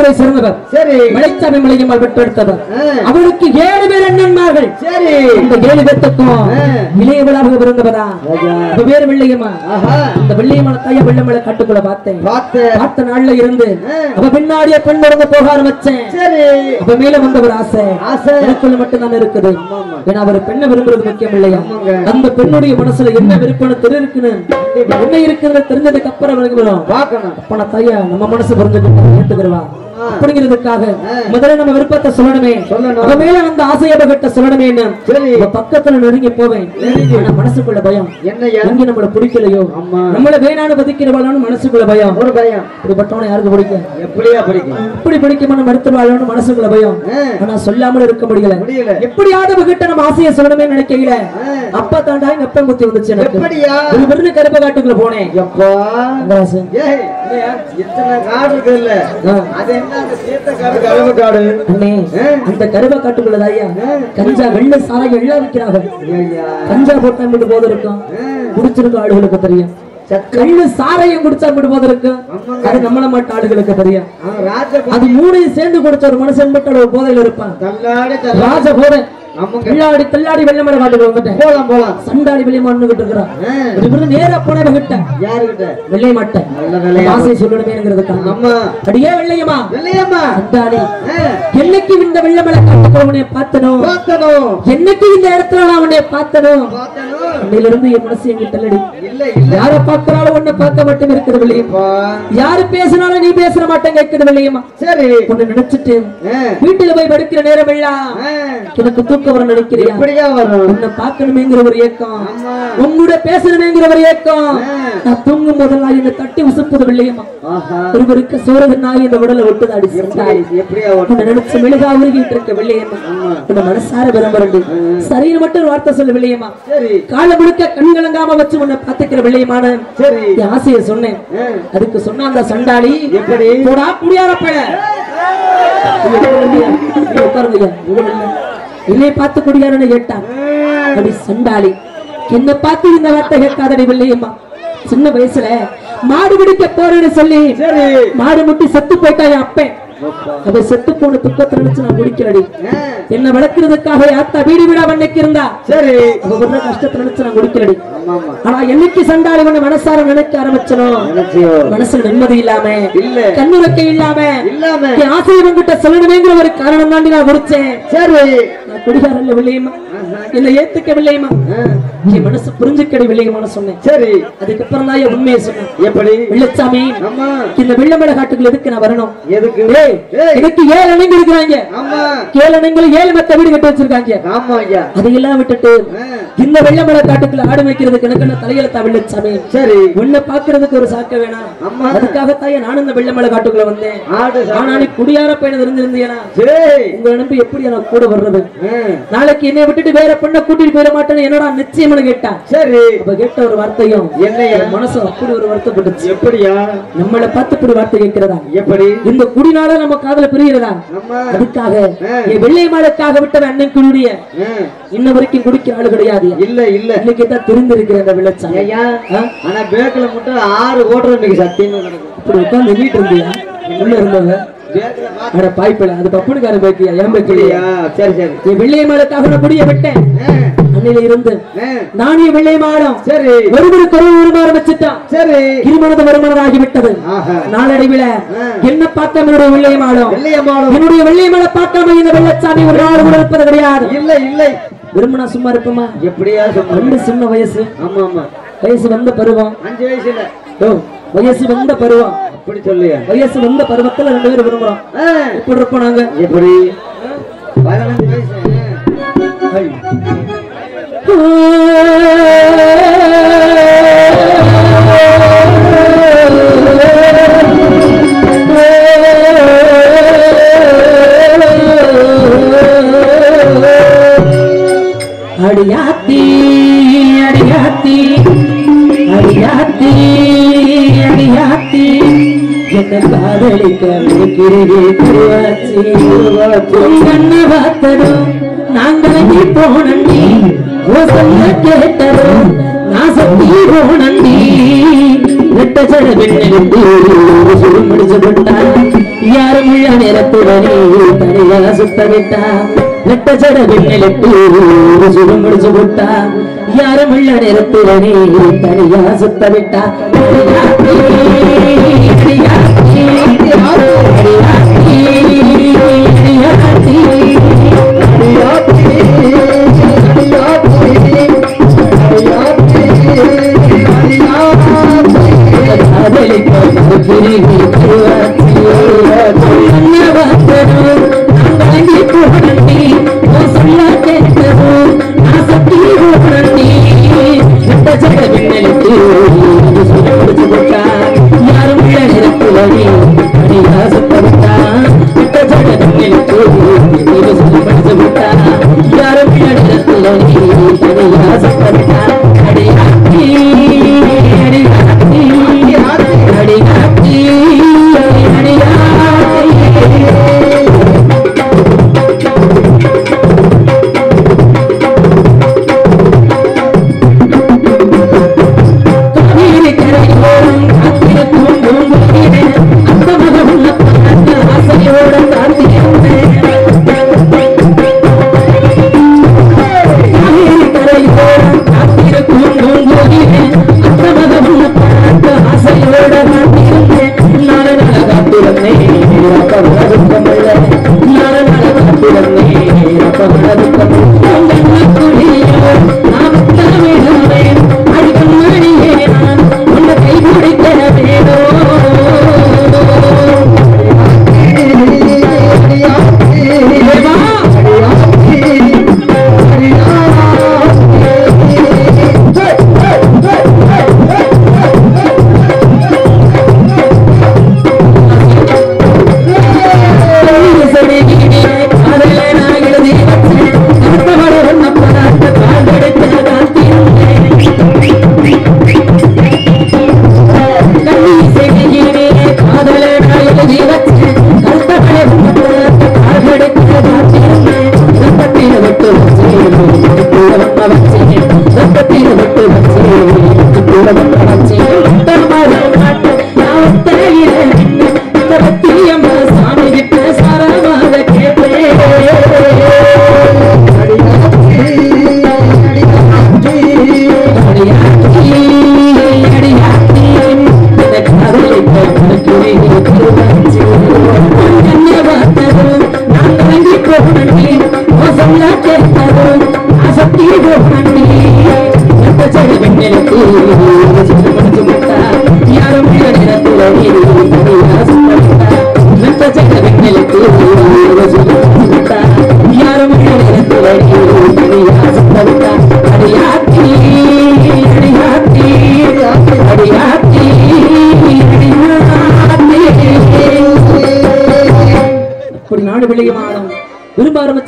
குலத்தை சேர்ந்தவர் சரி மலைச்சாமி மலையம்மாள் பெற்றெடுத்தவர் ஆ. அவருக்கு ஏழு பேர் அண்ணன்மார்கள் சரி இந்த ஏழு பேர்த்துக்கும் ஆ. இளையவளாக பிறந்தவரா ராஜா. இப்ப பேரு வெள்ளையம்மா ஆஹா இந்த வெள்ளையம்மாள் தாய வெள்ளமலை காட்டுக்குள்ள பார்த்தேன் பார்த்து பார்த்த நாள்ல இருந்து ஆ. அவ பின்னாடியே பெண் இருந்து போக ஆரம்பிச்சேன் சரி அப்ப மேல வந்த ஒரு ஆசை ஆசை எனக்குள்ள மட்டும் தான் இருக்குது ஆமாமா. ஏன்னா அவர் பெண்ணை விரும்புறது முக்கியம் இல்லையா ஆமாங்க. அந்த பெண்ணுடைய மனசுல என்ன விருப்பம் தெரியுக்குன்னு என்ன இருக்குன்னு தெரிஞ்சதுக்கு அப்புறம் விரும்புறோம் பார்க்கணும் அப்ப நான் தாயா நம்ம மனசு புரிஞ்சுக்கிட்டு ஏத்துக்கிறவா அப்படிங்கிறதுக்காக முதல்ல நம்ம விருப்பத்தை சொல்லணுமே சொல்லணும். அவ மேல அந்த ஆசையை கிட்ட சொல்லணுமே சரி அவ பக்கத்துல நெருங்கி போவேன் ஆனா மனசுக்குள்ள பயம் என்னய்யா எங்க நம்மள பிடிக்கலையோ ஆமா. நம்மள வேணான்னு பதிக்கிறவாளோன்னு மனசுக்குள்ள பயம் ஒரு பயம் இப்படிப்பட்டவனை யாருக்கு பிடிக்கும் எப்படியா பிடிக்கும் இப்படி பிடிக்குமான மறுத்துவாளோன்னு மனசுக்குள்ள பயம் ஆ, ஆனா சொல்லாமல் இருக்க முடியல முடியல எப்படியாவது கிட்ட நம்ம ஆசையை சொல்லணுமே நினைக்கல ஆ, அப்ப தாண்டா வெப்பம் குத்தி வந்துச்சு எனக்கு எப்படியா ஒரு பெருன்னு கருப்ப காட்டுக்குள்ள போனேன் எப்பா அந்த ஆசை. ஏய் இல்லையா இத்தனை காடு இருக்கு இல்ல ஆ. அது என்ன அந்த சீத்த காடு கழுவு காடு அண்ணே அந்த கருவ காட்டுக்குள்ள தாயா கஞ்சா வெள்ள சாராயம் எல்லாம் விற்கிறாங்க ஐயா கஞ்சா போட்டா மட்டும் போது இருக்கும் குடிச்சிருக்க ஆளுகளுக்கு தெரியும் கண்ணு சாராயம் குடிச்சா மட்டும் போது இருக்கும் ஆமாங்க. அது நம்மள மாட்ட ஆளுகளுக்கு தெரியும் அவன் ராஜ அது மூணையும் சேர்ந்து குடிச்ச ஒரு மனுஷன் மட்டும் ஒரு போதையில இருப்பான் தள்ளாடி தள்ளா ராஜ போதை ஆமாங்க தள்ளாடி தள்ளாடி வெள்ளமர காட்டுக்கு வந்துட்டேன் போலாம் போலாம் சண்டாடி வெளியமான்னுகிட்டு இருக்கிறான் ஆ, இவரு நேரா போன கிட்ட யாருகிட்ட வெள்ளை மாட்டேன் நல்ல வேலையா ஆசையை சொல்லணுமேங்கிறதுக்காக அம்மா அடியே வெள்ளையம்மா இல்லையம்மா சண்டாடி ஆ, என்னைக்கு இந்த வெள்ளமலை காட்டுக்கு உன்னை பார்த்தனோ பார்த்தனும் என்னைக்கு இந்த இடத்துல நான் உன்னை பார்த்தனோ பார்த்தனும் அன்னையில இருந்து என் மனசு எங்கிட்ட இல்லடி இல்ல இல்ல யார பார்க்கறாலும் உன்னை பார்க்க மட்டும் இருக்குது வெள்ளையம்மா அப்பா. யாரு பேசினாலும் நீ பேசுற மாட்டேன் கேட்குது வெள்ளையம்மா சரி உன்னை நினைச்சிட்டு ஆ, வீட்டுல போய் படுக்கிற நேரம் எல்லாம் ஆ, எனக்கு தூக்கம் வர நினைக்கிறியா எப்படியா வரும் உன்னை பார்க்கணுமேங்கிற ஒரு ஏக்கம் ஆமா உங்களோட பேசணுமேங்கிற ஒரு ஏக்கம் ஆ, நான் தூங்கும் போதெல்லாம் என்னை தட்டி உசுப்புது வெள்ளையம்மா ஆஹா ஒருவருக்கு சோறு நாய் இந்த உடலை விட்டுது அடி சென்றாய் எப்படியா வரும் உன்னை நினைச்ச மெழுகா உருகிட்டு இருக்க வெள்ளையம்மா ஆமா உன்னை மனசார விரும்புறேன் சரின்னு மட்டும் ஒரு வார்த்தை சொல்லு வெள்ளையம்மா சரி காலை முழுக்க கண் கலங்காம வச்சு உன்னை பாத்துக்கிற வெள்ளையமான சரி என் ஆசையை சொன்னேன் ஆ, அதுக்கு சொன்ன அந்த சண்டாளி எப்படி போடா குடியார பழ உட்காருங்க என்னை பார்த்து குடியாரன்னு கேட்டான் அப்படி சண்டாளி என்ன பார்த்து இந்த வார்த்தை கேட்காதடி வெள்ளையம்மா சின்ன வயசுல மாடு பிடிக்க போறேன்னு சொல்லி சரி மாடு முட்டி செத்து போயிட்டா என் அப்பன் அவ செத்து போன துக்கத்தை நினைச்சு நான் குடிக்கிறடி ஆ, என்ன வளர்க்கறதுக்காக யாத்தா வீடு வீடா வண்ணைக்கு இருந்தா சரி அவ வர்ற கஷ்டத்தை நினைச்சு நான் குடிக்கிறடி ஆமா ஆமா ஆனா என்னைக்கு சண்டாளி உன்னை மனசார நினைக்க ஆரம்பிச்சனோ நினைச்சியோ மனசுல நிம்மதி இல்லாம இல்ல கண்ணுறக்க இல்லாம இல்லாம என் ஆசையை உங்ககிட்ட சொல்லணுமேங்கிற ஒரு காரணம் தாண்டி நான் குடிச்சேன் சரி நான் குடிகாரல்ல வில்லையம்மா ஆஹா. என்ன ஏத்துக்க வில்லையம்மா ஆ, என் மனசு புரிஞ்சுக்கடி வில்லையம்மான்னு சொன்னேன் சரி அதுக்கப்புறம் தான் என் உண்மையை சொன்னேன் எப்படி வெள்ளச்சாமி ஆமா இந்த வெள்ளமலை காட்டுக்குள்ள எதுக்கு நான் வரணும் எதுக்கு ஏய், ஏய், எனக்கு ஏழு அணைங்க இருக்கிறாங்க ஆமா ஏழு அணைங்களும் ஏழு மெத்த வீடு கட்டி வச்சிருக்காங்க ஆமா ஐயா அதையெல்லாம் விட்டுட்டு ஆ, இந்த வெள்ளமலை காட்டுக்குள்ள ஆடு வைக்கிறதுக்கு எனக்கு என்ன தலையெழுத்தா வெள்ளச்சாமி சரி உன்னை பாக்குறதுக்கு ஒரு சாக்க வேணாம் ஆமா அதுக்காகத்தான் நானும் இந்த வெள்ளமலை காட்டுக்குள்ள வந்தேன் ஆடு சா- ஆனா நீ குடியார பையன் இருந்திருந்தீனா சரி உங்க அனுப்பி எப்படி எனக்கு கூட வர்றது ஆ, நாளைக்கு என்னை விட்டுட்டு வேற பொண்ணை கூட்டிட்டு போயிட மாட்டேன்னு என்னடா நிச்சயம்னு கேட்டா சரி அப்ப கேட்ட ஒரு வார்த்தையும் என்னையா என் மனசு அப்படி ஒரு வருத்தப்பட்டுச்சு எப்படியா நம்மளை பார்த்து இப்படி வார்த்தை கேட்கிறதா எப்படி இந்த குடினால நம்ம காதல பிரிகிறதா ஆமா அதுக்காக ஆ. என் வெள்ளை மாலுக்காக விட்டவன் அண்ணன் குடிய ஆ, இன்ன வரைக்கும் குடிக்கிற ஆளு கிடையாது இல்ல இல்ல இன்னைக்கு தான் தெரிந்திருக்கிறேன் அந்த வெள்ளச்சாமி ஐயா ஆ? ஆனா பேக்ல மட்டும் ஆறு ஓட்டுற இன்னைக்கு சத்தியமா நடக்கும் இப்படி உட்கார்ந்து வீட்டு இருந்தியா உள்ள இருந்தவங்க பேக்ல பா- அட பாய்ப்பில அது பப்புனுக்காரன் பேக்கியா ஏன் பேக்கலையா அப்படியா சரி சரி என் வெள்ளை மாலுக்காக நான் குடிய விட்டேன் ஆ, அன்னையில இருந்து ஆ, நான் என் வெள்ளை மாடம் சரி ஒருவருக்கு ஒரு உருமாற ஆரம்பிச்சுட்டான் சரி இருமனது வருமானதாகி விட்டது ஆஹா நாளடைவில ஆ. என்ன பார்க்காம என்னுடைய வெள்ளை மாடம் வெள்ளையம்மாளும் என்னுடைய வெள்ளை மாலை பார்க்காம இந்த வெள்ளச்சாமி ஒரு நாள் கூட இருப்பது கிடையாது இல்ல இல்லை விரும்பினா சும்மா இருப்போமா எப்படியா சொல்லுங்க ரெண்டு சின்ன வயசு ஆமா ஆமா வயசு வந்த பருவம் அஞ்சு வயசுல ஓ வயசு வந்த பருவம் அப்படி சொல்லியா வயசு வந்த பருவத்துல ரெண்டு பேரும் விரும்புறோம் ஆ, எப்படி இருப்போம் நாங்க எப்படி பதினஞ்சு வயசு ஆ. அடியாத்தி அடியாத்தி அடியாத்தி அடியாத்தி என்ன காதலிக்க வைக்கிறே திருவாச்சி கண்ண பார்த்ததும் நாங்கள் நீ போனண்டி ஓ சொல்ல கேட்டதும் நான் சத்தி போனண்டி நெட்ட சட பெண்ணெடுத்து ஒரு சுடு முடிச்சு போட்டா யாரும் உள்ள நேரத்துடனே தனியா சுத்த விட்டா நெட்ட சட பெண்ணெடுத்து ஒரு சுடு முடிச்சு போட்டா யாரும் உள்ள நேரத்துடனே தனியா சுத்த விட்டா சாமி கிட்ட சாரமாக கேட்டேன் யாரும் அப்படி நாடு விளையமானம் விரும்ப ஆரம்பிச்ச